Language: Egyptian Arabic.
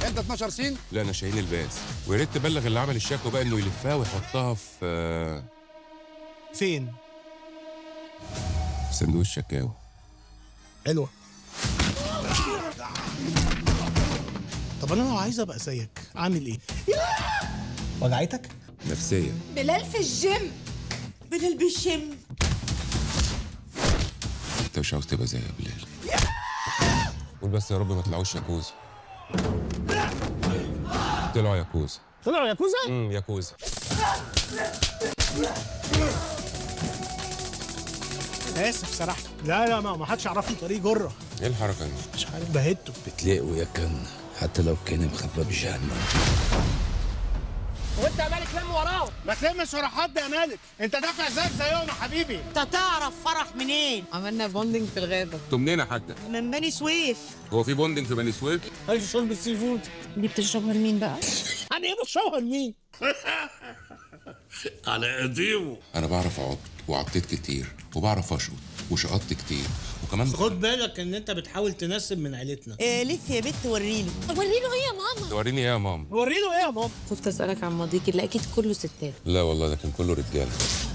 انت 12 سين لا انا شاهين الباس ويا ريت تبلغ اللي عمل الشكوى بقى انه يلفها ويحطها في آه، فين في صندوق الشكاوى حلوه طب انا لو عايز ابقى زيك اعمل ايه وجعتك نفسيا بلال في الجيم بلال بالشم انت مش عاوز تبقى زي يا بلال قول بس يا رب ما طلعوش ياكوزا طلعوا ياكوزا طلعوا ياكوزا امم ياكوزا اسف سرحت لا لا ما ما حدش يعرفني طريق جره ايه الحركه دي مش عارف بهته بتلاقوا يا كان حتى لو كان مخبى بجهنم وانت يا مالك لم وراه ما تلمش ورا حد يا مالك انت دافع زيك زيهم يا حبيبي انت تعرف فرح منين عملنا بوندنج في الغابة انتوا منين يا حاجه من بني سويف هو في بوندنج في بني سويف عايز شرب السي فود دي بتشربها لمين بقى؟ انا ايه بتشوهر مين على قديمه انا بعرف اعض وعضيت كتير وبعرف اشقط وشقطت كتير وكمان خد بالك ان انت بتحاول تنسب من عيلتنا إيه لف يا بت وريني وريله ايه يا ماما؟ توريني ايه يا ماما وريله ايه يا بابا خفت اسألك عن ماضيكي اللي اكيد كله ستات لا والله ده كان كله رجاله